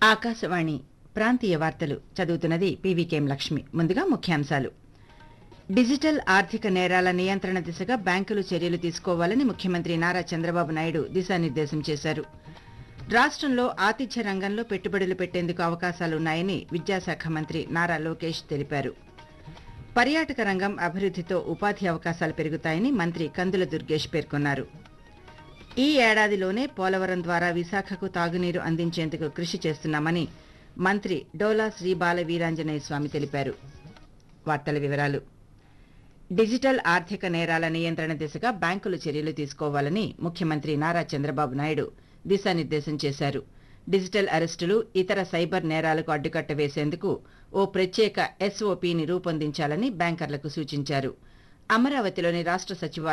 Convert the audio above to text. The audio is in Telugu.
ఆకాశవాణి ప్రాంతీయ వార్తలు చదువుతున్నది పీవీకేఎం లక్ష్మి ముందుగా ముఖ్యాంశాలు డిజిటల్ ఆర్థిక నేరాల నియంత్రణ దిశగా బ్యాంకులు చర్యలు తీసుకోవాలని ముఖ్యమంత్రి నారా చంద్రబాబు నాయుడు దిశానిర్దేశం చేశారు రాష్ట్రంలో ఆతిథ్య రంగంలో పెట్టుబడులు పెట్టేందుకు అవకాశాలున్నాయని విద్యాశాఖ మంత్రి నారా లోకేష్ తెలిపారు పర్యాటక రంగం అభివృద్ధితో ఉపాధి అవకాశాలు పెరుగుతాయని మంత్రి కందుల దుర్గేష్ పేర్కొన్నారు ఈ ఏడాదిలోనే పోలవరం ద్వారా విశాఖకు తాగునీరు అందించేందుకు కృషి చేస్తున్నామని మంత్రి డోలా శ్రీ బాల వీరాంజనేయ స్వామి తెలిపారు వార్తల వివరాలు డిజిటల్ ఆర్థిక నేరాల నియంత్రణ దిశగా బ్యాంకులు చర్యలు తీసుకోవాలని ముఖ్యమంత్రి నారా చంద్రబాబు నాయుడు దిశానిర్దేశం చేశారు డిజిటల్ అరెస్టులు ఇతర సైబర్ నేరాలకు అడ్డుకట్ట వేసేందుకు ఓ ప్రత్యేక ఎస్ఓపిని రూపొందించాలని బ్యాంకర్లకు సూచించారు అమరావతిలోని రాష్ట్ర సచివాలయం